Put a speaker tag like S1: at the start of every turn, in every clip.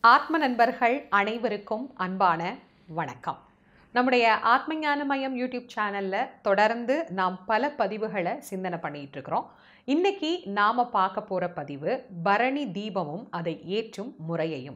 S1: ஆத்ம நண்பர்கள் அனைவருக்கும் அன்பான வணக்கம் நம்முடைய ஆத்ம ஞானமயம் யூடியூப் சேனலில் தொடர்ந்து நாம் பல பதிவுகளை சிந்தனை பண்ணிட்டு இருக்கிறோம் இன்னைக்கு நாம பார்க்க போற பதிவு பரணி தீபமும் அதை ஏற்றும் முறையையும்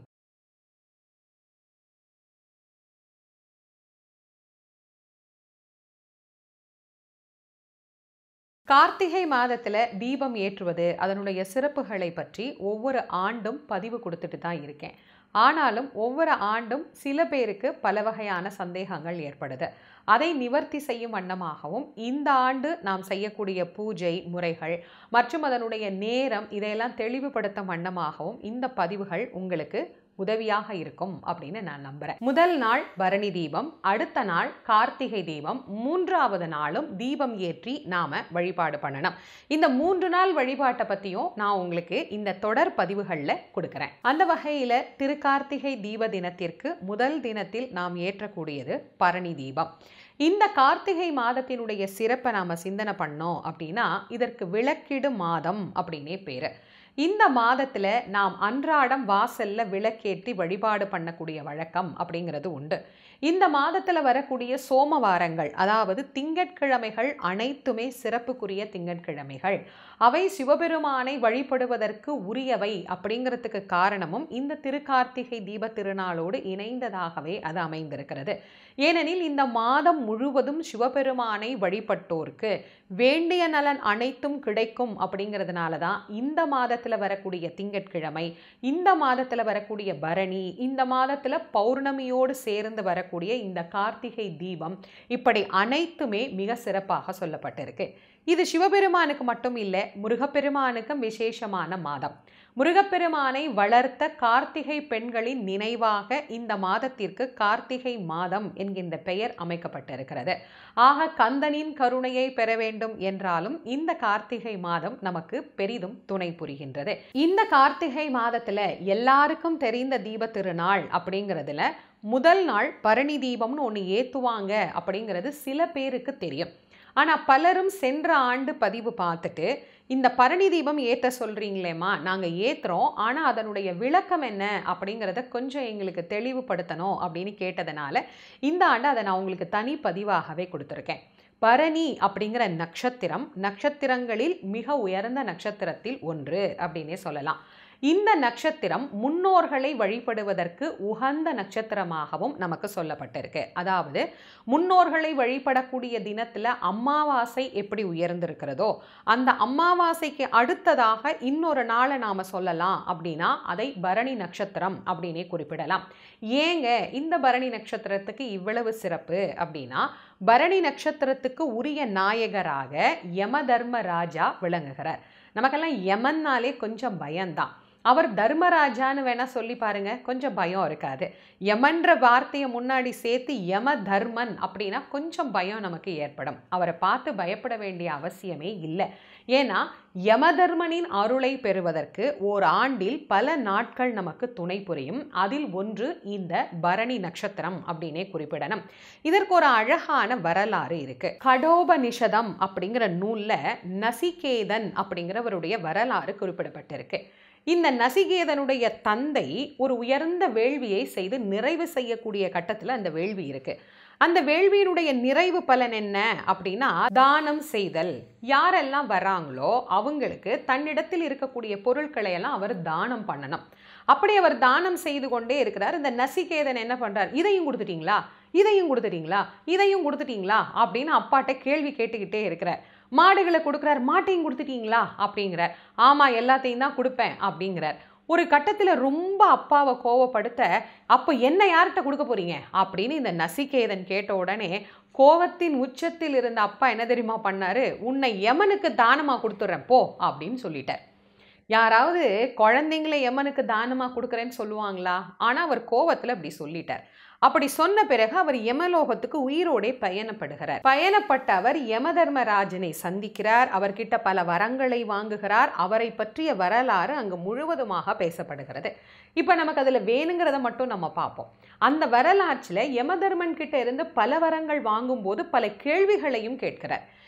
S1: கார்த்திகை மாதத்தில் தீபம் ஏற்றுவது அதனுடைய சிறப்புகளை பற்றி ஒவ்வொரு ஆண்டும் பதிவு கொடுத்துட்டு தான் இருக்கேன் ஆனாலும் ஒவ்வொரு ஆண்டும் சில பேருக்கு பல வகையான சந்தேகங்கள் ஏற்படுது அதை நிவர்த்தி செய்யும் வண்ணமாகவும் இந்த ஆண்டு நாம் செய்யக்கூடிய பூஜை முறைகள் மற்றும் அதனுடைய நேரம் இதையெல்லாம் தெளிவுபடுத்தும் வண்ணமாகவும் இந்த பதிவுகள் உங்களுக்கு உதவியாக இருக்கும் அப்படின்னு நான் நம்புறேன் முதல் நாள் பரணி தீபம் அடுத்த நாள் கார்த்திகை தீபம் மூன்றாவது நாளும் தீபம் ஏற்றி நாம வழிபாடு பண்ணணும் இந்த மூன்று நாள் வழிபாட்டை பத்தியும் நான் உங்களுக்கு இந்த தொடர் பதிவுகளில் கொடுக்குறேன் அந்த வகையில திருக்கார்த்திகை தீப தினத்திற்கு முதல் தினத்தில் நாம் ஏற்றக்கூடியது பரணி தீபம் இந்த கார்த்திகை மாதத்தினுடைய சிறப்பை நாம் சிந்தனை பண்ணோம் அப்படின்னா இதற்கு விளக்கிடு மாதம் அப்படின்னே பேர் இந்த மாதத்தில் நாம் அன்றாடம் வாசல்ல விளக்கேற்றி வழிபாடு பண்ணக்கூடிய வழக்கம் அப்படிங்கிறது உண்டு இந்த மாதத்தில் வரக்கூடிய சோமவாரங்கள் அதாவது திங்கட்கிழமைகள் அனைத்துமே சிறப்புக்குரிய திங்கட்கிழமைகள் அவை சிவபெருமானை வழிபடுவதற்கு உரியவை அப்படிங்கிறதுக்கு காரணமும் இந்த திருக்கார்த்திகை தீப திருநாளோடு இணைந்ததாகவே அது அமைந்திருக்கிறது ஏனெனில் இந்த மாதம் முழுவதும் சிவபெருமானை வழிபட்டோருக்கு வேண்டிய நலன் அனைத்தும் கிடைக்கும் அப்படிங்கிறதுனால தான் இந்த மாதத்தில் வரக்கூடிய திங்கட்கிழமை இந்த மாதத்தில் வரக்கூடிய பரணி இந்த மாதத்தில் பௌர்ணமியோடு சேர்ந்து வரக்கூடிய இந்த கார்த்திகை தீபம் இப்படி அனைத்துமே மிக சிறப்பாக சொல்லப்பட்டிருக்கு இது சிவபெருமானுக்கு மட்டும் இல்லை முருகப்பெருமானுக்கும் விசேஷமான மாதம் முருகப்பெருமானை வளர்த்த கார்த்திகை பெண்களின் நினைவாக இந்த மாதத்திற்கு கார்த்திகை மாதம் என்கின்ற பெயர் அமைக்கப்பட்டிருக்கிறது ஆக கந்தனின் கருணையை பெற வேண்டும் என்றாலும் இந்த கார்த்திகை மாதம் நமக்கு பெரிதும் துணை புரிகின்றது இந்த கார்த்திகை மாதத்துல எல்லாருக்கும் தெரிந்த தீப திருநாள் அப்படிங்கிறதுல முதல் நாள் பரணி தீபம்னு ஒன்று ஏற்றுவாங்க அப்படிங்கிறது சில பேருக்கு தெரியும் ஆனால் பலரும் சென்ற ஆண்டு பதிவு பார்த்துட்டு இந்த பரணி தீபம் ஏற்ற சொல்கிறீங்களேம்மா நாங்கள் ஏற்றுறோம் ஆனால் அதனுடைய விளக்கம் என்ன அப்படிங்கிறத கொஞ்சம் எங்களுக்கு தெளிவுபடுத்தணும் அப்படின்னு கேட்டதுனால இந்த ஆண்டு அதை நான் உங்களுக்கு தனி பதிவாகவே கொடுத்துருக்கேன் பரணி அப்படிங்கிற நட்சத்திரம் நட்சத்திரங்களில் மிக உயர்ந்த நட்சத்திரத்தில் ஒன்று அப்படின்னே சொல்லலாம் இந்த நட்சத்திரம் முன்னோர்களை வழிபடுவதற்கு உகந்த நட்சத்திரமாகவும் நமக்கு சொல்லப்பட்டிருக்கு அதாவது முன்னோர்களை வழிபடக்கூடிய தினத்தில் அமாவாசை எப்படி உயர்ந்திருக்கிறதோ அந்த அமாவாசைக்கு அடுத்ததாக இன்னொரு நாளை நாம் சொல்லலாம் அப்படின்னா அதை பரணி நட்சத்திரம் அப்படின்னே குறிப்பிடலாம் ஏங்க இந்த பரணி நட்சத்திரத்துக்கு இவ்வளவு சிறப்பு அப்படின்னா பரணி நட்சத்திரத்துக்கு உரிய நாயகராக யம தர்ம ராஜா விளங்குகிறார் நமக்கெல்லாம் யமன்னாலே கொஞ்சம் பயம்தான் அவர் தர்மராஜான்னு வேணா சொல்லி பாருங்க கொஞ்சம் பயம் இருக்காது யமன்ற வார்த்தையை முன்னாடி சேர்த்து யம தர்மன் அப்படின்னா கொஞ்சம் பயம் நமக்கு ஏற்படும் அவரை பார்த்து பயப்பட வேண்டிய அவசியமே இல்லை ஏன்னா யமதர்மனின் அருளை பெறுவதற்கு ஓர் ஆண்டில் பல நாட்கள் நமக்கு துணை புரியும் அதில் ஒன்று இந்த பரணி நட்சத்திரம் அப்படின்னே குறிப்பிடணும் இதற்கு ஒரு அழகான வரலாறு இருக்கு கடோபனிஷதம் அப்படிங்கிற நூல்ல நசிகேதன் அப்படிங்கிறவருடைய வரலாறு குறிப்பிடப்பட்டிருக்கு இந்த நசிகேதனுடைய தந்தை ஒரு உயர்ந்த வேள்வியை செய்து நிறைவு செய்யக்கூடிய கட்டத்தில் அந்த வேள்வி இருக்கு அந்த வேள்வியினுடைய நிறைவு பலன் என்ன அப்படின்னா தானம் செய்தல் யாரெல்லாம் வராங்களோ அவங்களுக்கு தன்னிடத்தில் இருக்கக்கூடிய பொருட்களை எல்லாம் அவர் தானம் பண்ணணும் அப்படி அவர் தானம் செய்து கொண்டே இருக்கிறார் இந்த நசிகேதன் என்ன பண்றார் இதையும் கொடுத்துட்டீங்களா இதையும் கொடுத்துட்டீங்களா இதையும் கொடுத்துட்டீங்களா அப்படின்னு அப்பாட்ட கேள்வி கேட்டுக்கிட்டே இருக்கிறார் மாடுகளை கொடுக்குறார் மாட்டையும் கொடுத்துட்டீங்களா அப்படிங்கிறார் ஆமாம் எல்லாத்தையும் தான் கொடுப்பேன் அப்படிங்கிறார் ஒரு கட்டத்தில் ரொம்ப அப்பாவை கோவப்படுத்த அப்போ என்ன யார்கிட்ட கொடுக்க போறீங்க அப்படின்னு இந்த நசிகேதன் கேட்ட உடனே கோவத்தின் உச்சத்தில் இருந்த அப்பா என்ன தெரியுமா பண்ணாரு உன்னை யமனுக்கு தானமாக கொடுத்துட்றேன் போ அப்படின்னு சொல்லிட்டார் யாராவது குழந்தைங்களை யமனுக்கு தானமாக கொடுக்குறேன்னு சொல்லுவாங்களா ஆனால் அவர் கோவத்தில் அப்படி சொல்லிட்டார் அப்படி சொன்ன பிறகு அவர் யமலோகத்துக்கு உயிரோடே பயணப்படுகிறார் பயணப்பட்ட அவர் யமதர்மராஜனை சந்திக்கிறார் அவர்கிட்ட பல வரங்களை வாங்குகிறார் அவரை பற்றிய வரலாறு அங்கு முழுவதுமாக பேசப்படுகிறது இப்போ நமக்கு அதில் வேணுங்கிறத மட்டும் நம்ம பார்ப்போம் அந்த வரலாற்றில் யமதர்மன் கிட்ட இருந்து பல வரங்கள் வாங்கும்போது பல கேள்விகளையும் கேட்கிறார்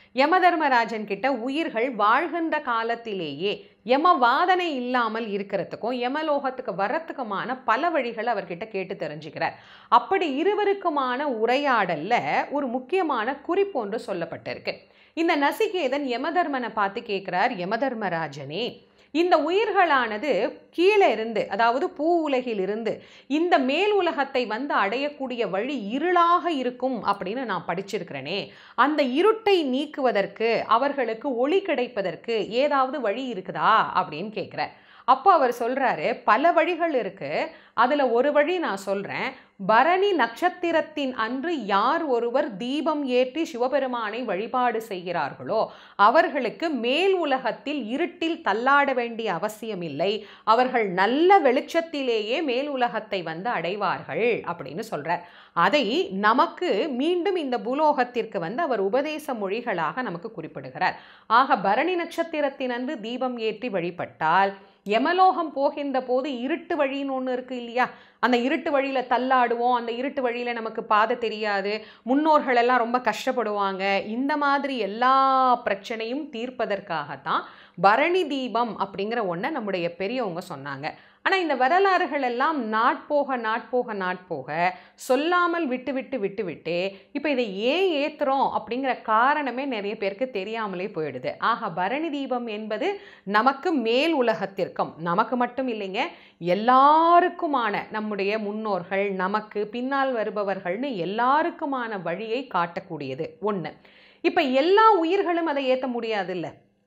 S1: யமதர்மராஜன் கிட்ட உயிர்கள் வாழ்கின்ற காலத்திலேயே யம வாதனை இல்லாமல் இருக்கிறதுக்கும் யமலோகத்துக்கு வரத்துக்குமான பல வழிகள் அவர்கிட்ட கேட்டு தெரிஞ்சுக்கிறார் அப்படி இருவருக்குமான உரையாடல்ல ஒரு முக்கியமான குறிப்பு ஒன்று சொல்லப்பட்டிருக்கு இந்த நசிகேதன் யமதர்மனை பார்த்து கேட்கிறார் யமதர்மராஜனே இந்த உயிர்களானது கீழே இருந்து அதாவது பூ உலகில் இருந்து இந்த மேல் உலகத்தை வந்து அடையக்கூடிய வழி இருளாக இருக்கும் அப்படின்னு நான் படிச்சிருக்கிறேனே அந்த இருட்டை நீக்குவதற்கு அவர்களுக்கு ஒளி கிடைப்பதற்கு ஏதாவது வழி இருக்குதா அப்படின்னு கேட்குறார் அப்போ அவர் சொல்றாரு பல வழிகள் இருக்கு அதுல ஒரு வழி நான் சொல்றேன் பரணி நட்சத்திரத்தின் அன்று யார் ஒருவர் தீபம் ஏற்றி சிவபெருமானை வழிபாடு செய்கிறார்களோ அவர்களுக்கு மேல் உலகத்தில் இருட்டில் தள்ளாட வேண்டிய அவசியம் இல்லை அவர்கள் நல்ல வெளிச்சத்திலேயே மேல் உலகத்தை வந்து அடைவார்கள் அப்படின்னு சொல்றார் அதை நமக்கு மீண்டும் இந்த பூலோகத்திற்கு வந்து அவர் உபதேச மொழிகளாக நமக்கு குறிப்பிடுகிறார் ஆக பரணி நட்சத்திரத்தினன்று தீபம் ஏற்றி வழிபட்டால் யமலோகம் போகின்ற போது இருட்டு வழின்னு ஒன்று இருக்கு இல்லையா அந்த இருட்டு வழியில தள்ளாடுவோம் அந்த இருட்டு வழியில நமக்கு பாதை தெரியாது முன்னோர்கள் எல்லாம் ரொம்ப கஷ்டப்படுவாங்க இந்த மாதிரி எல்லா பிரச்சனையும் தீர்ப்பதற்காகத்தான் பரணி தீபம் அப்படிங்கிற ஒன்றை நம்முடைய பெரியவங்க சொன்னாங்க ஆனால் இந்த வரலாறுகள் எல்லாம் நாட்போக நாட்போக நாட்போக சொல்லாமல் விட்டு விட்டு விட்டு விட்டு இப்போ இதை ஏன் ஏத்துறோம் அப்படிங்கிற காரணமே நிறைய பேருக்கு தெரியாமலே போயிடுது ஆக பரணி தீபம் என்பது நமக்கு மேல் உலகத்திற்கும் நமக்கு மட்டும் இல்லைங்க எல்லாருக்குமான நம்முடைய முன்னோர்கள் நமக்கு பின்னால் வருபவர்கள்னு எல்லாருக்குமான வழியை காட்டக்கூடியது ஒன்று இப்போ எல்லா உயிர்களும் அதை ஏற்ற முடியாதுல்ல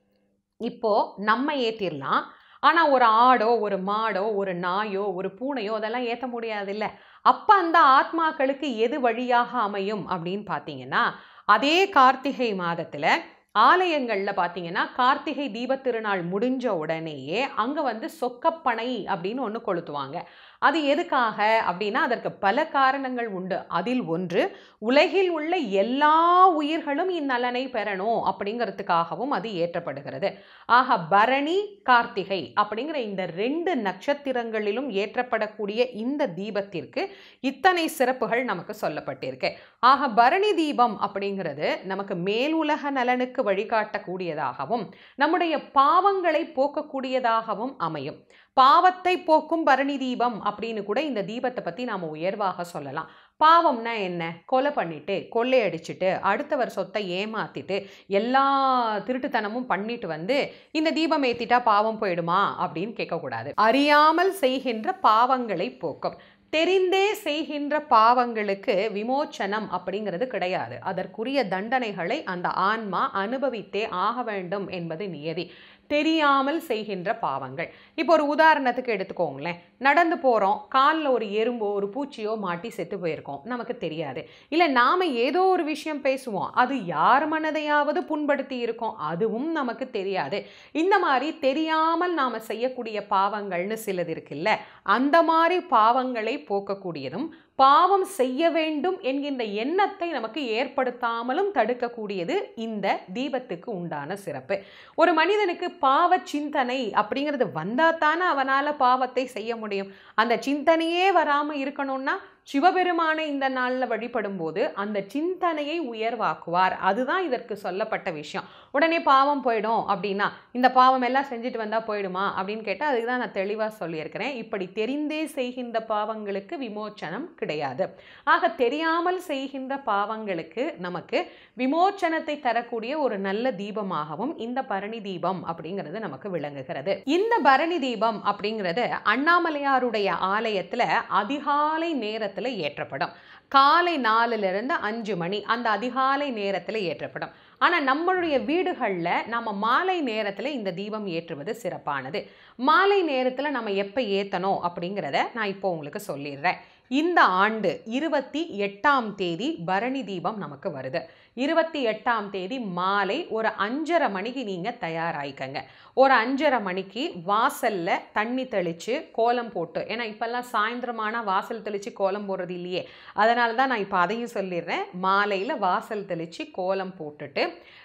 S1: இப்போ நம்ம ஏற்றிடலாம் ஆனால் ஒரு ஆடோ ஒரு மாடோ ஒரு நாயோ ஒரு பூனையோ அதெல்லாம் ஏற்ற முடியாதுல்ல அப்போ அந்த ஆத்மாக்களுக்கு எது வழியாக அமையும் அப்படின்னு பார்த்தீங்கன்னா அதே கார்த்திகை மாதத்தில் ஆலயங்களில் பார்த்தீங்கன்னா கார்த்திகை தீபத் திருநாள் முடிஞ்ச உடனேயே அங்கே வந்து சொக்கப்பனை அப்படின்னு ஒன்று கொளுத்துவாங்க அது எதுக்காக அப்படின்னா அதற்கு பல காரணங்கள் உண்டு அதில் ஒன்று உலகில் உள்ள எல்லா உயிர்களும் இந்நலனை பெறணும் அப்படிங்கிறதுக்காகவும் அது ஏற்றப்படுகிறது ஆக பரணி கார்த்திகை அப்படிங்கிற இந்த ரெண்டு நட்சத்திரங்களிலும் ஏற்றப்படக்கூடிய இந்த தீபத்திற்கு இத்தனை சிறப்புகள் நமக்கு சொல்லப்பட்டிருக்கு ஆக பரணி தீபம் அப்படிங்கிறது நமக்கு மேல் உலக நலனுக்கு வழிகாட்டக்கூடியதாகவும் நம்முடைய பாவங்களை போக்கக்கூடியதாகவும் அமையும் பாவத்தை போக்கும் பரணி தீபம் அப்படின்னு கூட இந்த தீபத்தை பற்றி நாம் உயர்வாக சொல்லலாம் பாவம்னா என்ன கொலை பண்ணிட்டு கொள்ளையடிச்சிட்டு அடுத்தவர் சொத்தை ஏமாத்திட்டு எல்லா திருட்டுத்தனமும் பண்ணிட்டு வந்து இந்த தீபம் ஏத்திட்டா பாவம் போயிடுமா அப்படின்னு கேட்கக்கூடாது அறியாமல் செய்கின்ற பாவங்களை போக்கும் தெரிந்தே செய்கின்ற பாவங்களுக்கு விமோச்சனம் அப்படிங்கிறது கிடையாது அதற்குரிய தண்டனைகளை அந்த ஆன்மா அனுபவித்தே ஆக வேண்டும் என்பது நியதி தெரியாமல் செய்கின்ற பாவங்கள் இப்போ ஒரு உதாரணத்துக்கு எடுத்துக்கோங்களேன் நடந்து போகிறோம் காலில் ஒரு எறும்போ ஒரு பூச்சியோ மாட்டி செத்து போயிருக்கோம் நமக்கு தெரியாது இல்லை நாம் ஏதோ ஒரு விஷயம் பேசுவோம் அது யார் மனதையாவது புண்படுத்தி இருக்கோம் அதுவும் நமக்கு தெரியாது இந்த மாதிரி தெரியாமல் நாம் செய்யக்கூடிய பாவங்கள்னு சிலது இருக்குல்ல அந்த மாதிரி பாவங்களை போக்கக்கூடியதும் பாவம் செய்ய வேண்டும் என்கின்ற எண்ணத்தை நமக்கு ஏற்படுத்தாமலும் தடுக்கக்கூடியது இந்த தீபத்துக்கு உண்டான சிறப்பு ஒரு மனிதனுக்கு பாவ சிந்தனை அப்படிங்கிறது வந்தால் தானே அவனால் பாவத்தை செய்ய முடியும் அந்த சிந்தனையே வராமல் இருக்கணும்னா சிவபெருமானை இந்த நாளில் வழிபடும் போது அந்த சிந்தனையை உயர்வாக்குவார் அதுதான் இதற்கு சொல்லப்பட்ட விஷயம் உடனே பாவம் போயிடும் அப்படின்னா இந்த பாவம் எல்லாம் செஞ்சுட்டு வந்தால் போயிடுமா அப்படின்னு கேட்டால் அதுக்கு தான் நான் தெளிவாக சொல்லியிருக்கிறேன் இப்படி தெரிந்தே செய்கின்ற பாவங்களுக்கு விமோச்சனம் கிடையாது ஆக தெரியாமல் செய்கின்ற பாவங்களுக்கு நமக்கு விமோச்சனத்தை தரக்கூடிய ஒரு நல்ல தீபமாகவும் இந்த பரணி தீபம் அப்படிங்கிறது நமக்கு விளங்குகிறது இந்த பரணி தீபம் அப்படிங்கிறது அண்ணாமலையாருடைய ஆலயத்தில் அதிகாலை நேரத்தில் ஏற்றப்படும் காலை நாலுலேருந்து அஞ்சு மணி அந்த அதிகாலை நேரத்தில் ஏற்றப்படும் ஆனால் நம்மளுடைய வீடுகளில் நம்ம மாலை நேரத்தில் இந்த தீபம் ஏற்றுவது சிறப்பானது மாலை நேரத்தில் நம்ம எப்போ ஏற்றணும் அப்படிங்கிறத நான் இப்போ உங்களுக்கு சொல்லிடுறேன் இந்த ஆண்டு இருபத்தி எட்டாம் தேதி பரணி தீபம் நமக்கு வருது இருபத்தி எட்டாம் தேதி மாலை ஒரு அஞ்சரை மணிக்கு நீங்கள் தயாராகிக்கங்க ஒரு அஞ்சரை மணிக்கு வாசலில் தண்ணி தெளித்து கோலம் போட்டு ஏன்னா இப்போல்லாம் சாயந்தரமான வாசல் தெளித்து கோலம் போடுறது இல்லையே அதனால தான் நான் இப்போ அதையும் சொல்லிடுறேன் மாலையில் வாசல் தெளித்து கோலம் போட்டுட்டு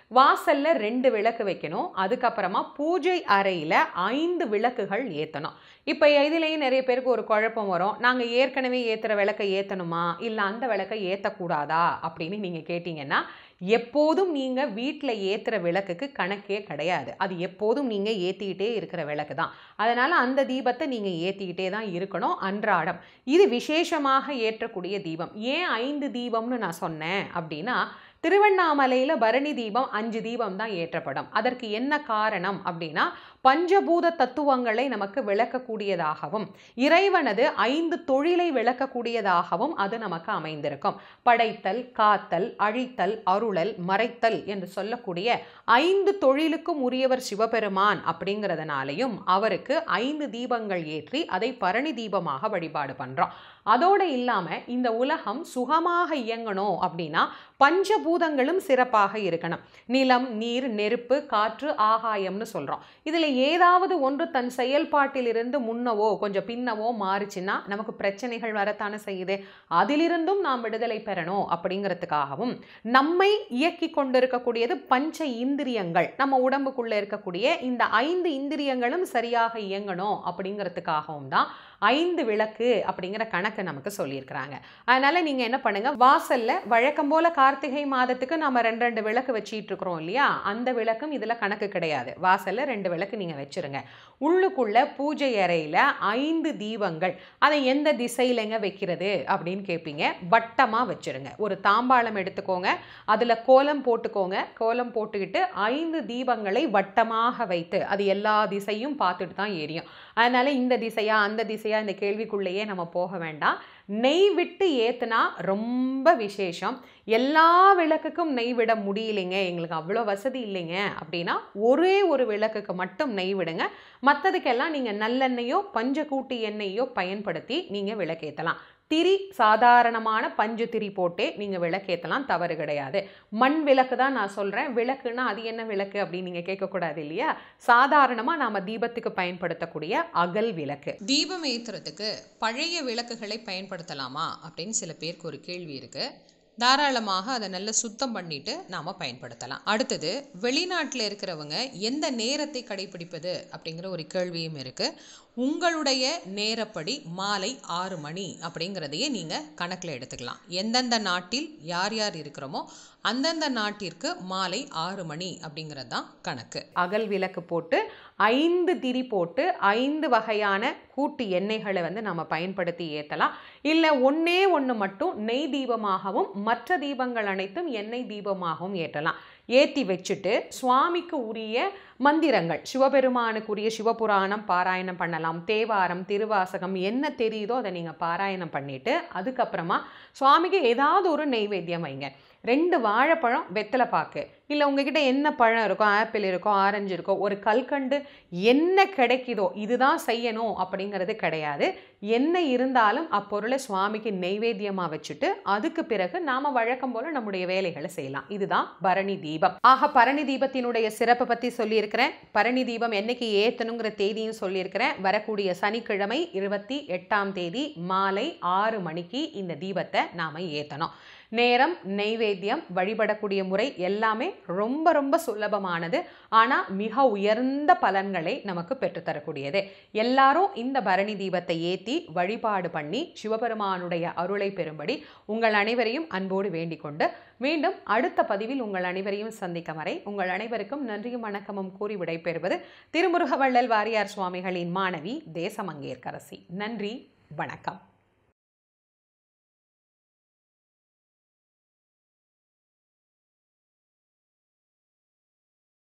S1: வாசல்ல ரெண்டு விளக்கு வைக்கணும் அதுக்கப்புறமா பூஜை அறையில் ஐந்து விளக்குகள் ஏற்றணும் இப்போ இதுலேயும் நிறைய பேருக்கு ஒரு குழப்பம் வரும் நாங்கள் ஏற்கனவே ஏற்றுற விளக்கை ஏற்றணுமா இல்லை அந்த விளக்கை ஏற்றக்கூடாதா அப்படின்னு நீங்கள் கேட்டிங்கன்னா எப்போதும் நீங்கள் வீட்டில் ஏற்றுற விளக்குக்கு கணக்கே கிடையாது அது எப்போதும் நீங்கள் ஏற்றிக்கிட்டே இருக்கிற விளக்கு தான் அதனால் அந்த தீபத்தை நீங்கள் ஏற்றிக்கிட்டே தான் இருக்கணும் அன்றாடம் இது விசேஷமாக ஏற்றக்கூடிய தீபம் ஏன் ஐந்து தீபம்னு நான் சொன்னேன் அப்படின்னா திருவண்ணாமலையில் பரணி தீபம் அஞ்சு தீபம் தான் ஏற்றப்படும் அதற்கு என்ன காரணம் அப்படின்னா பஞ்சபூத தத்துவங்களை நமக்கு விளக்கக்கூடியதாகவும் இறைவனது ஐந்து தொழிலை விளக்கக்கூடியதாகவும் அது நமக்கு அமைந்திருக்கும் படைத்தல் காத்தல் அழித்தல் அருளல் மறைத்தல் என்று சொல்லக்கூடிய ஐந்து தொழிலுக்கும் உரியவர் சிவபெருமான் அப்படிங்கிறதுனாலையும் அவருக்கு ஐந்து தீபங்கள் ஏற்றி அதை பரணி தீபமாக வழிபாடு பண்ணுறோம் அதோடு இல்லாமல் இந்த உலகம் சுகமாக இயங்கணும் அப்படின்னா பஞ்சபூதங்களும் சிறப்பாக இருக்கணும் நிலம் நீர் நெருப்பு காற்று ஆகாயம்னு சொல்கிறோம் இதில் ஏதாவது ஒன்று தன் செயல்பாட்டிலிருந்து முன்னவோ கொஞ்சம் பின்னவோ மாறுச்சுன்னா நமக்கு பிரச்சனைகள் வரத்தானே செய்யுது அதிலிருந்தும் நாம் விடுதலை பெறணும் அப்படிங்கிறதுக்காகவும் நம்மை இயக்கி கொண்டிருக்கக்கூடியது பஞ்ச இந்திரியங்கள் நம்ம உடம்புக்குள்ளே இருக்கக்கூடிய இந்த ஐந்து இந்திரியங்களும் சரியாக இயங்கணும் அப்படிங்கிறதுக்காகவும் தான் ஐந்து விளக்கு அப்படிங்கிற கணக்கு நமக்கு சொல்லியிருக்கிறாங்க அதனால நீங்க என்ன பண்ணுங்க வாசல்ல வழக்கம் போல கார்த்திகை மாதத்துக்கு நம்ம ரெண்டு ரெண்டு விளக்கு வச்சிட்டு இருக்கிறோம் இல்லையா அந்த விளக்கும் இதுல கணக்கு கிடையாது வாசல்ல ரெண்டு விளக்கு நீங்க வச்சிருங்க உள்ளுக்குள்ள பூஜை அறையில ஐந்து தீபங்கள் அதை எந்த திசையிலங்க வைக்கிறது அப்படின்னு கேட்பீங்க வட்டமா வச்சிருங்க ஒரு தாம்பாளம் எடுத்துக்கோங்க அதுல கோலம் போட்டுக்கோங்க கோலம் போட்டுக்கிட்டு ஐந்து தீபங்களை வட்டமாக வைத்து அது எல்லா திசையும் பார்த்துட்டு தான் எரியும் அதனால இந்த திசையா அந்த திசையா இந்த கேள்விக்குள்ளேயே நம்ம போக வேண்டாம் நெய் விட்டு ஏத்துனா ரொம்ப விசேஷம் எல்லா விளக்குக்கும் நெய் விட முடியலைங்க எங்களுக்கு அவ்வளோ வசதி இல்லைங்க அப்படின்னா ஒரே ஒரு விளக்குக்கு மட்டும் நெய் விடுங்க மற்றதுக்கெல்லாம் நீங்கள் நல்லெண்ணெயோ பஞ்சக்கூட்டு எண்ணெயோ பயன்படுத்தி நீங்கள் விளக்கேற்றலாம் திரி சாதாரணமான பஞ்சு திரி போட்டே நீங்கள் விளக்கேற்றலாம் தவறு கிடையாது மண் விளக்கு தான் நான் சொல்கிறேன் விளக்குன்னா அது என்ன விளக்கு அப்படின்னு நீங்கள் கேட்கக்கூடாது இல்லையா சாதாரணமாக நாம் தீபத்துக்கு பயன்படுத்தக்கூடிய அகல் விளக்கு
S2: தீபம் ஏற்றுறதுக்கு பழைய விளக்குகளை பயன்படுத்தலாமா அப்படின்னு சில பேருக்கு ஒரு கேள்வி இருக்கு தாராளமாக அதை நல்லா சுத்தம் பண்ணிட்டு நாம பயன்படுத்தலாம் அடுத்தது வெளிநாட்டில் இருக்கிறவங்க எந்த நேரத்தை கடைபிடிப்பது அப்படிங்கிற ஒரு கேள்வியும் இருக்கு உங்களுடைய நேரப்படி மாலை ஆறு மணி அப்படிங்கிறதையே நீங்கள் கணக்கில் எடுத்துக்கலாம் எந்தெந்த நாட்டில் யார் யார் இருக்கிறோமோ அந்தந்த நாட்டிற்கு மாலை ஆறு மணி அப்படிங்கிறது தான் கணக்கு
S1: அகல் விளக்கு போட்டு ஐந்து திரி போட்டு ஐந்து வகையான கூட்டு எண்ணெய்களை வந்து நம்ம பயன்படுத்தி ஏற்றலாம் இல்லை ஒன்றே ஒன்று மட்டும் நெய் தீபமாகவும் மற்ற தீபங்கள் அனைத்தும் எண்ணெய் தீபமாகவும் ஏற்றலாம் ஏற்றி வச்சுட்டு சுவாமிக்கு உரிய மந்திரங்கள் சிவபெருமானுக்குரிய சிவபுராணம் பாராயணம் பண்ணலாம் தேவாரம் திருவாசகம் என்ன தெரியுதோ அதை நீங்கள் பாராயணம் பண்ணிட்டு அதுக்கப்புறமா சுவாமிக்கு ஏதாவது ஒரு நெய்வேத்தியம் வைங்க ரெண்டு வாழைப்பழம் வெத்தலை பாக்கு இல்லை உங்ககிட்ட என்ன பழம் இருக்கோ ஆப்பிள் இருக்கோ ஆரஞ்சு இருக்கோ ஒரு கல்கண்டு என்ன கிடைக்குதோ இதுதான் செய்யணும் அப்படிங்கிறது கிடையாது என்ன இருந்தாலும் அப்பொருளை சுவாமிக்கு நெய்வேத்தியமாக வச்சுட்டு அதுக்கு பிறகு நாம் வழக்கம் போல் நம்முடைய வேலைகளை செய்யலாம் இதுதான் பரணி தீபம் ஆக பரணி தீபத்தினுடைய சிறப்பை பற்றி சொல்லியிருக்கிறேன் பரணி தீபம் என்னைக்கு ஏற்றணுங்கிற தேதியும் சொல்லியிருக்கிறேன் வரக்கூடிய சனிக்கிழமை இருபத்தி எட்டாம் தேதி மாலை ஆறு மணிக்கு இந்த தீபத்தை நாம் ஏற்றணும் நேரம் நெய்வேத்தியம் வழிபடக்கூடிய முறை எல்லாமே ரொம்ப ரொம்ப சுலபமானது ஆனால் மிக உயர்ந்த பலன்களை நமக்கு பெற்றுத்தரக்கூடியது எல்லாரும் இந்த பரணி தீபத்தை ஏற்றி வழிபாடு பண்ணி சிவபெருமானுடைய அருளை பெறும்படி உங்கள் அனைவரையும் அன்போடு வேண்டிக் கொண்டு மீண்டும் அடுத்த பதிவில் உங்கள் அனைவரையும் சந்திக்கும் வரை உங்கள் அனைவருக்கும் நன்றியும் வணக்கமும் கூறி விடைபெறுவது திருமுருகவள்ளல் வாரியார் சுவாமிகளின் மாணவி தேசமங்கேற்கரசி நன்றி வணக்கம்